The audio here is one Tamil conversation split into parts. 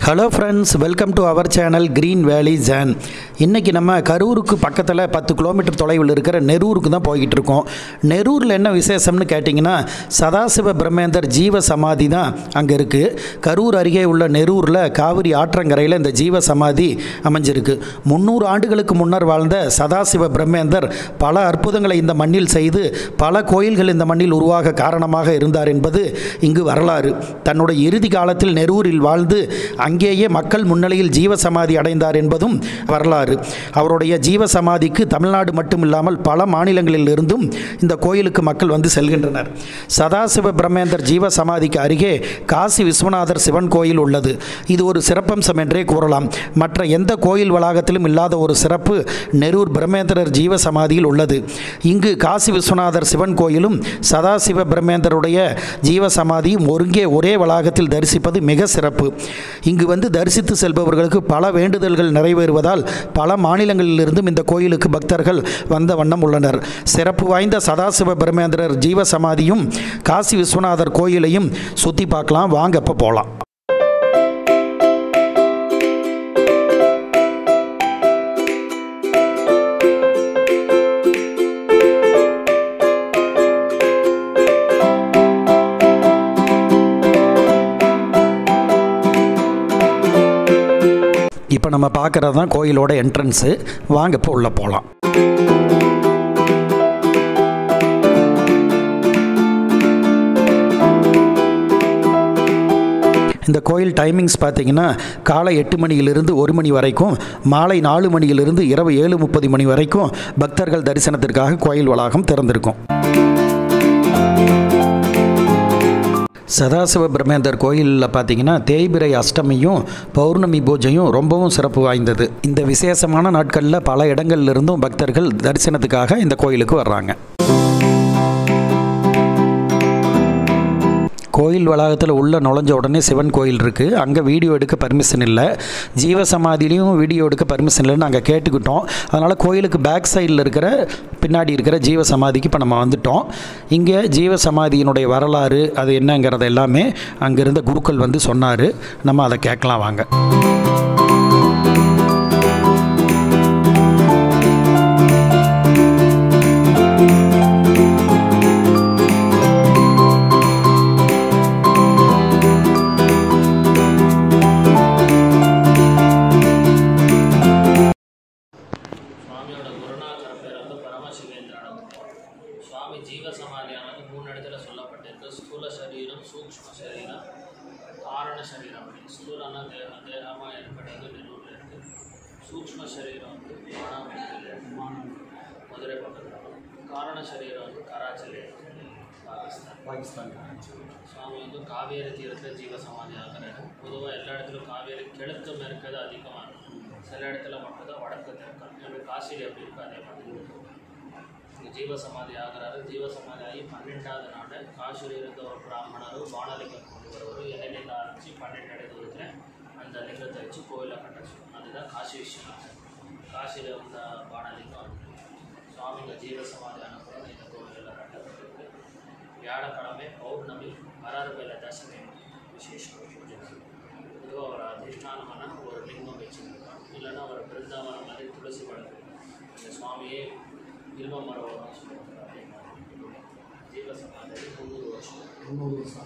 hello friends welcome to our channel Green Valley Jane இன்றைக்கி நம்ம கரூருக்கு பக்கத்தில் பத்து கிலோமீட்டர் தொலைவில் இருக்கிற நெரூருக்கு தான் போய்கிட்டு இருக்கோம் நெரூரில் என்ன விசேஷம்னு கேட்டிங்கன்னா சதாசிவ பிரம்மேந்தர் ஜீவ சமாதி தான் அங்கே இருக்குது கரூர் அருகே உள்ள நெரூரில் காவிரி ஆற்றங்கரையில் இந்த ஜீவ சமாதி அமைஞ்சிருக்கு முந்நூறு ஆண்டுகளுக்கு முன்னர் வாழ்ந்த சதாசிவ பிரம்மேந்தர் பல அற்புதங்களை இந்த மண்ணில் செய்து பல கோயில்கள் இந்த மண்ணில் உருவாக காரணமாக இருந்தார் என்பது இங்கு வரலாறு தன்னுடைய இறுதி காலத்தில் நெரூரில் வாழ்ந்து அங்கேயே மக்கள் முன்னிலையில் ஜீவசமாதி அடைந்தார் என்பதும் வரலாறு அவருடைய ஜீவசமாதிக்கு தமிழ்நாடு மட்டுமில்லாமல் பல மாநிலங்களில் இருந்தும் இந்த கோயிலுக்கு மக்கள் வந்து செல்கின்றனர் சதாசிவ பிரம்மேந்தர் ஜீவசமாதிக்கு அருகே காசி விஸ்வநாதர் சிவன் கோயில் உள்ளது இது ஒரு சிறப்பம்சம் என்றே கூறலாம் மற்ற எந்த கோயில் வளாகத்திலும் இல்லாத ஒரு சிறப்பு நெரூர் பிரம்மேந்திரர் ஜீவசமாதியில் உள்ளது இங்கு காசி விஸ்வநாதர் சிவன் கோயிலும் சதாசிவ பிரம்மேந்தருடைய ஜீவசமாதியும் ஒருங்கே ஒரே வளாகத்தில் தரிசிப்பது மிக சிறப்பு இங்கு வந்து தரிசித்து செல்பவர்களுக்கு பல வேண்டுதல்கள் நிறைவேறுவதால் பல மாநிலங்களிலிருந்தும் இந்த கோயிலுக்கு பக்தர்கள் வந்த வண்ணம் உள்ளனர் சிறப்பு வாய்ந்த சதாசிவ பிரம்மேந்திரர் ஜீவசமாதியும் காசி விஸ்வநாதர் கோயிலையும் சுற்றி பார்க்கலாம் வாங்க இப்போ போகலாம் இப்போ நம்ம பார்க்குறது தான் கோயிலோட என்ட்ரன்ஸு வாங்க இப்போ உள்ளே போகலாம் இந்த கோயில் டைமிங்ஸ் பார்த்தீங்கன்னா காலை எட்டு மணியிலிருந்து ஒரு மணி வரைக்கும் மாலை நாலு மணியிலிருந்து இரவு ஏழு முப்பது மணி வரைக்கும் பக்தர்கள் தரிசனத்திற்காக கோயில் வளாகம் திறந்திருக்கும் சதாசிவ பிரம்மேந்தர் கோயிலில் பார்த்தீங்கன்னா தேய்பிரை அஷ்டமியும் பௌர்ணமி பூஜையும் ரொம்பவும் சிறப்பு வாய்ந்தது இந்த விசேஷமான நாட்களில் பல இடங்கள்ல இருந்தும் பக்தர்கள் தரிசனத்துக்காக இந்த கோயிலுக்கு வர்றாங்க கோயில் வளாகத்தில் உள்ள நுழைஞ்ச உடனே சிவன் கோயில் இருக்குது அங்கே வீடியோ எடுக்க பர்மிஷன் இல்லை ஜீவசமாதிலையும் வீடியோ எடுக்க பர்மிஷன் இல்லைன்னு நாங்கள் கேட்டுக்கிட்டோம் அதனால் கோயிலுக்கு பேக் சைடில் இருக்கிற பின்னாடி இருக்கிற ஜீவசமாதிக்கு இப்போ நம்ம வந்துட்டோம் இங்கே ஜீவசமாதியினுடைய வரலாறு அது என்னங்கிறது எல்லாமே அங்கே இருந்த குருக்கள் வந்து சொன்னார் நம்ம அதை கேட்கலாம் வாங்க சுவாமியோட குருநாதர பேர் வந்து பரமசிவேந்திரனம் சுவாமி ஜீவ சமாதியானது மூணு இடத்துல சொல்லப்பட்டிருக்கு ஸ்தூல சரீரம் சூக்ஷ்ம சரீரம் காரண சரீரம் அப்படி ஸ்தூலனா தேக தேகமாக ஏற்பட்டது நெல்லூரில் இருக்கு சூக்ஷ்ம சரீரம் வந்து மானாமட்டியில் இருக்கு மதுரை பக்கத்தில் காரண சரீரம் வந்து கராச்சியில் இருக்கு பாகிஸ்தான் பாகிஸ்தான் சுவாமி வந்து காவேரி தீரத்தில் ஜீவ சமாதி ஆகிறாரு பொதுவாக எல்லா இடத்துலையும் காவேரி கிழக்கு மேற்கது அதிகமாக இருக்கும் சில இடத்துல மட்டும்தான் வடக்கு தெற்கு எப்படி காசியில் எப்படி இருக்கோ அதே மாதிரி இங்க ஜீவ சமாதி ஆகிறாரு ஜீவ சமாதி ஆகி பன்னெண்டாவது நாள் காசியில் இருந்த ஒரு பிராமணரும் வானலிங்கம் கொண்டு வருவார் இடையில ஆரம்பித்து பன்னெண்டு அடி தூரத்தில் அந்த லிங்கத்தை வச்சு கோயிலை கட்டச்சு அதுதான் காசி விஷயம் காசியில் இருந்த வானலிங்கம் சுவாமிங்க ஜீவ சமாதி அனுப்புறம் இந்த கோயிலில் கட்டப்பட்டிருக்கு வியாழக்கிழமை பௌர்ணமி வராறுவேல தசமி விசேஷம் பூஜை பொதுவாக ஒரு அதிஷ்டானமான ஒரு லிங்கம் வச்சுருக்கோம் இல்லைன்னா ஒரு பிருந்தாவனம் மாதிரி துளசி வளர்க்கு இந்த சுவாமியே இல்வ மரம் வரும் சொல்லுவாங்க அதே மாதிரி ஜீவ சமாதி முந்நூறு வருஷம்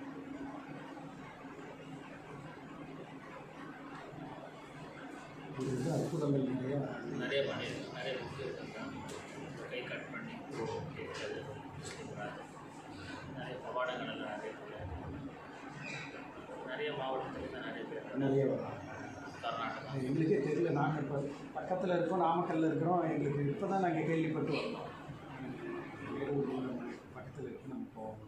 அற்புதங்கள் இல்லையா நிறைய பண்ணியிருக்கோம் நிறைய புக்கு இருக்காங்க கை கட் பண்ணி கேட்கறது நிறைய பவாடங்கள் எல்லாம் நிறைய பேர் நிறைய மாவட்டத்துலேருந்து நிறைய பேர் நிறைய கர்நாடகா எங்களுக்கே தெரியல நாங்கள் இப்போ பக்கத்தில் இருக்கோம் நாமக்கல்ல இருக்கிறோம் எங்களுக்கு இப்போ தான் நாங்கள் கேள்விப்பட்டு வந்தோம் வேலூர் பக்கத்தில் இருக்கு நம்ம போவோம்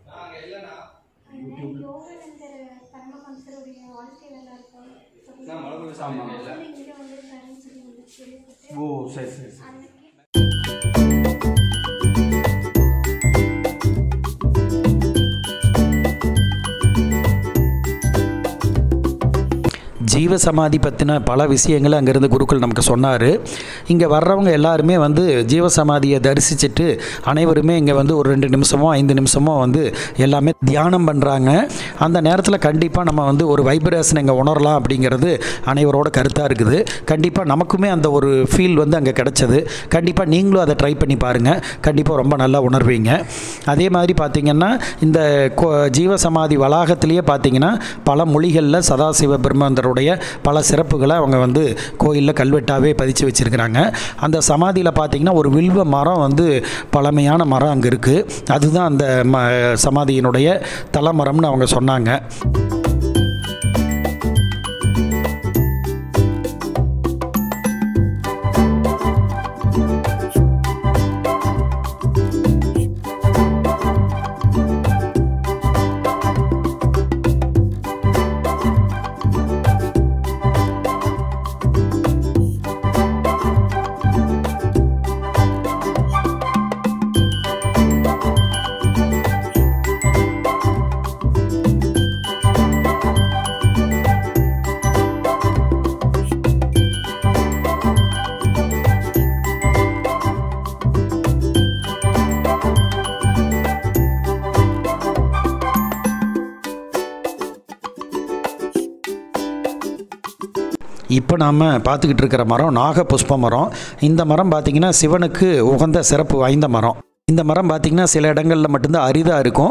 யோகானந்தர் பரமஹம்சருடைய வாழ்க்கையில எல்லாம் இருக்கும் ஆமாம் இங்கே வந்திருக்காருன்னு சொல்லி வந்து கேள்விப்பட்டேன் ஓ சரி சரி சரி அதை கேட்டு ஜீவசமாதி பற்றின பல விஷயங்களை அங்கேருந்து குருக்கள் நமக்கு சொன்னார் இங்கே வர்றவங்க எல்லாருமே வந்து ஜீவசமாதியை தரிசிச்சுட்டு அனைவருமே இங்கே வந்து ஒரு ரெண்டு நிமிஷமோ ஐந்து நிமிஷமோ வந்து எல்லாமே தியானம் பண்ணுறாங்க அந்த நேரத்தில் கண்டிப்பாக நம்ம வந்து ஒரு வைப்ரேஷன் இங்கே உணரலாம் அப்படிங்கிறது அனைவரோட கருத்தாக இருக்குது கண்டிப்பாக நமக்குமே அந்த ஒரு ஃபீல் வந்து அங்கே கிடைச்சது கண்டிப்பாக நீங்களும் அதை ட்ரை பண்ணி பாருங்கள் கண்டிப்பாக ரொம்ப நல்லா உணர்வீங்க அதே மாதிரி பார்த்திங்கன்னா இந்த கோ- ஜீவசமாதி வளாகத்திலேயே பார்த்தீங்கன்னா பல மொழிகளில் சதாசிவ பிரம்மந்தருடைய பல சிறப்புகளை அவங்க வந்து கோயிலில் கல்வெட்டாகவே பதிச்சு வச்சுருக்கிறாங்க அந்த சமாதியில் பார்த்தீங்கன்னா ஒரு வில்வ மரம் வந்து பழமையான மரம் அங்கே இருக்குது அதுதான் அந்த ம சமாதியினுடைய தலமரம்னு அவங்க சொன்னாங்க இப்போ நாம் பார்த்துக்கிட்டு இருக்கிற மரம் நாக புஷ்ப மரம் இந்த மரம் பார்த்திங்கன்னா சிவனுக்கு உகந்த சிறப்பு வாய்ந்த மரம் இந்த மரம் பார்த்திங்கன்னா சில இடங்களில் மட்டும்தான் அரிதாக இருக்கும்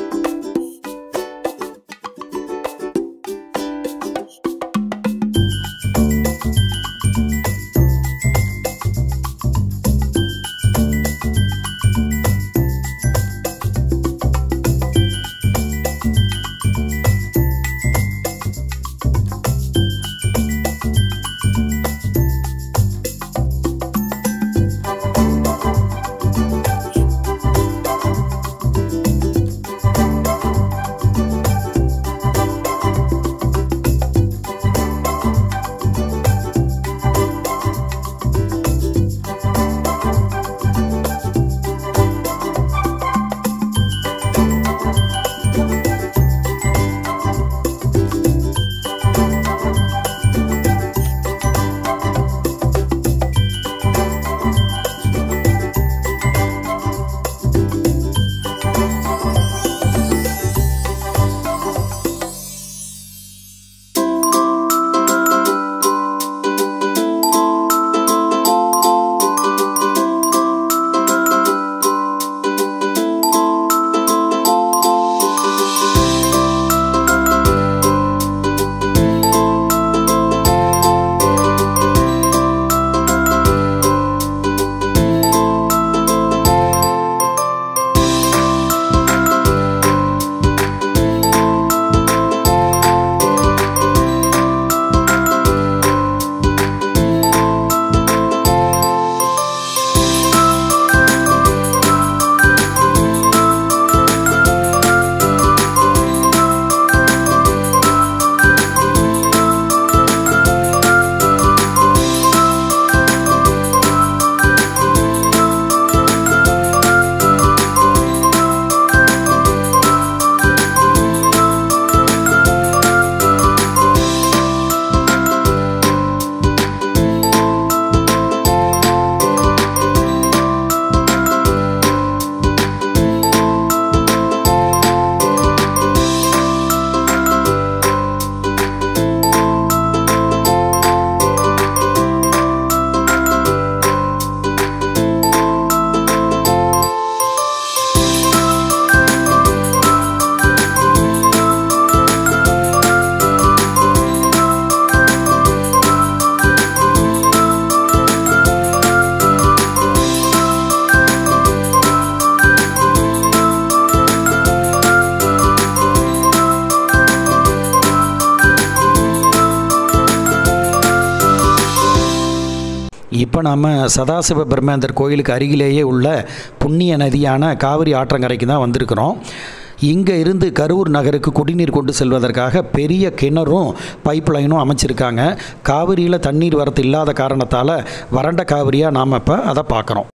இப்போ நாம் சதாசிவ பிரம்மேந்தர் கோயிலுக்கு அருகிலேயே உள்ள புண்ணிய நதியான காவிரி ஆற்றங்கரைக்கு தான் வந்திருக்கிறோம் இங்கே இருந்து கரூர் நகருக்கு குடிநீர் கொண்டு செல்வதற்காக பெரிய கிணறும் பைப் லைனும் அமைச்சிருக்காங்க காவிரியில் தண்ணீர் வரத்து இல்லாத காரணத்தால் வறண்ட காவிரியாக நாம் இப்போ அதை பார்க்குறோம்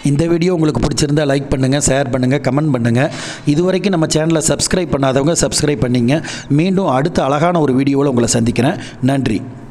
இந்த வீடியோ உங்களுக்கு பிடிச்சிருந்தா லைக் பண்ணுங்கள் ஷேர் பண்ணுங்கள் கமெண்ட் பண்ணுங்கள் இதுவரைக்கும் நம்ம சேனலை சப்ஸ்கிரைப் பண்ணாதவங்க சப்ஸ்கிரைப் பண்ணிங்க மீண்டும் அடுத்த அழகான ஒரு வீடியோவில் உங்களை சந்திக்கிறேன் நன்றி